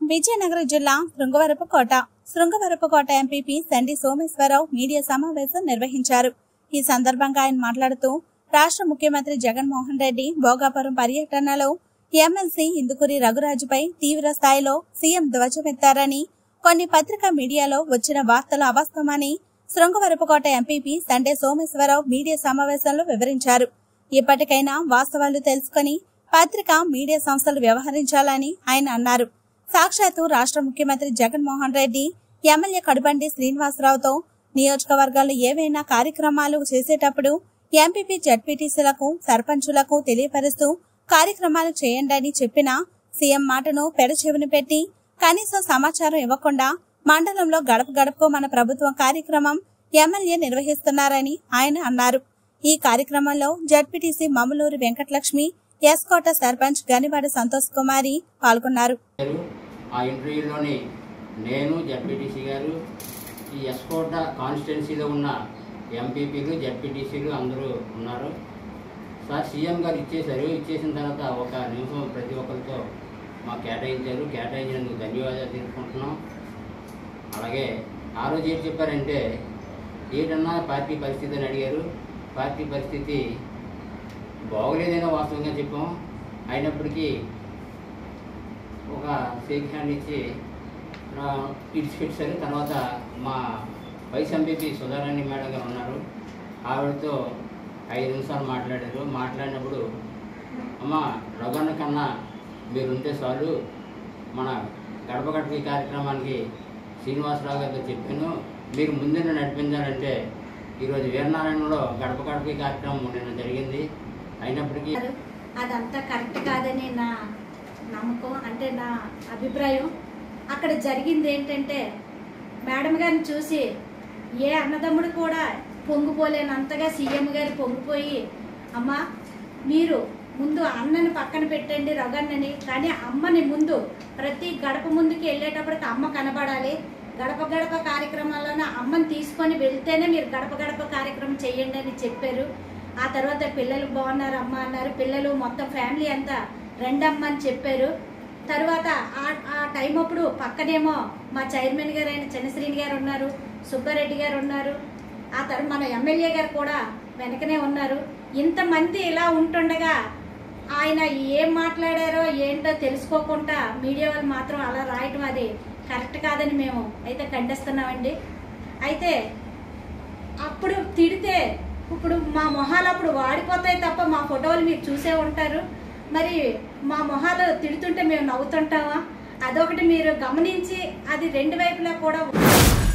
విజయనగరం జిల్లా Srungavarapukota Srungavarapukota MPP Sandi Someswararao media సమావేశం నిర్వహించారు ఈ సందర్భంగా ఆయన మాట్లాడుతూ రాష్ట్ర ముఖ్యమంత్రి జగన్మోహన్ రెడ్డి భోగాపురం పర్యటనలో ఎమ్మెల్సీ ఇందుకూరి రఘురాజుపై తీవ్ర స్థాయిలో సీఎం ధ్వజమెత్తారని కొన్ని పత్రికా మీడియాలో వచ్చిన వార్తలు అవాస్తవమని శృంగవరపుకోట ఎంపీపీ సండే సోమేశ్వరరావు మీడియా సమావేశంలో వివరించారు ఇప్పటికైనా వాస్తవాలు తెలుసుకుని పత్రిక మీడియా సంస్థలు వ్యవహరించాలని ఆయన అన్నారు సాక్షాత్తు రాష్ట్ర ముఖ్యమంత్రి జగన్మోహన్ రెడ్డి ఎమ్మెల్యే కడుబండి శ్రీనివాసరావుతో నియోజకవర్గాల్లో ఏవైనా కార్యక్రమాలు చేసేటప్పుడు ఎంపీపీ జడ్పీటీసీలకు సర్పంచులకు తెలియపరుస్తూ కార్యక్రమాలు చేయండి అని చెప్పిన సీఎం మాటను పెడచెవిని పెట్టి కనీసం సమాచారం ఇవ్వకుండా మండలంలో గడప గడపకు మన ప్రభుత్వం కార్యక్రమం ఎమ్మెల్యే నిర్వహిస్తున్నారని ఆయన అన్నారు ఈ కార్యక్రమంలో జడ్పీటీసీ మమ్మలూరు వెంకటలక్ష్మి ఎస్కోట సర్పంచ్ గనివాడ సంతోష్ కుమారి పాల్గొన్నారు గారు ఆ ఇంటర్వ్యూలోని నేను జడ్పీటీసీ గారు ఈ ఎస్కోట కాన్స్టిట్యున్సీలో ఉన్న ఎంపీపీలు జడ్పీటీసీలు అందరూ ఉన్నారు సార్ సీఎం గారు ఇచ్చేశారు ఇచ్చేసిన తర్వాత ఒక నిమిషం ప్రతి ఒక్కరితో మాకు కేటాయించారు కేటాయించినందుకు ధన్యవాదాలు తెలుపుకుంటున్నాం అలాగే ఆ రోజు ఏం చెప్పారంటే ఏంటన్నా పార్టీ పరిస్థితి అని అడిగారు పార్టీ పరిస్థితి బాగోలేదైనా వాస్తవంగా చెప్పాం అయినప్పటికీ ఒక షేక్ హ్యాండ్ ఇచ్చి ఆ, ఇడిచిపెట్టారు తర్వాత మా వైస్ ఎంపీపీ సుధారాణి మేడం గారు ఉన్నారు ఆవిడతో ఐదు నిమిషాలు మాట్లాడారు మాట్లాడినప్పుడు అమ్మ రఘన్న కన్నా మీరుంటే చాలు మన గడప గడప ఈ కార్యక్రమానికి శ్రీనివాసరావు గారితో చెప్పాను మీరు ముందున్న నడిపించాలంటే ఈరోజు వీరనారాయణలో గడప గడప ఈ కార్యక్రమం నిన్న జరిగింది అయినప్పటికీ అదంతా కరెక్ట్ కాదని నా నమ్మకం అంటే నా అభిప్రాయం అక్కడ జరిగింది ఏంటంటే మేడం గారిని చూసి ఏ అన్నదమ్ముడు కూడా పొంగిపోలేనంతగా సీఎం గారు పొంగిపోయి అమ్మ మీరు ముందు అన్నని పక్కన పెట్టండి రగన్నని కానీ అమ్మని ముందు ప్రతి గడప ముందుకి వెళ్ళేటప్పటికి అమ్మ కనబడాలి గడప గడప కార్యక్రమాల్లోనే అమ్మని తీసుకొని వెళ్తేనే మీరు గడప గడప కార్యక్రమం చేయండి అని చెప్పారు ఆ తర్వాత పిల్లలు బాగున్నారు అమ్మ అన్నారు పిల్లలు మొత్తం ఫ్యామిలీ అంతా రెండమ్మ అని చెప్పారు తర్వాత ఆ ఆ టైం అప్పుడు పక్కనేమో మా చైర్మన్ గారు అయిన చంద్రశ్రీని గారు ఉన్నారు సుబ్బారెడ్డి గారు ఉన్నారు ఆ తర్వాత మన ఎమ్మెల్యే గారు కూడా వెనకనే ఉన్నారు ఇంతమంది ఇలా ఉంటుండగా ఆయన ఏం మాట్లాడారో ఏంటో తెలుసుకోకుండా మీడియా వాళ్ళు మాత్రం అలా రాయటం అది కరెక్ట్ కాదని మేము అయితే ఖండిస్తున్నామండి అయితే అప్పుడు తిడితే ఇప్పుడు మా మొహాలు అప్పుడు వాడిపోతాయి తప్ప మా ఫోటోలు మీరు చూసే ఉంటారు మరి మా మొహాలు తిడుతుంటే మేము నవ్వుతుంటామా అదొకటి మీరు గమనించి అది రెండు వైపులా కూడా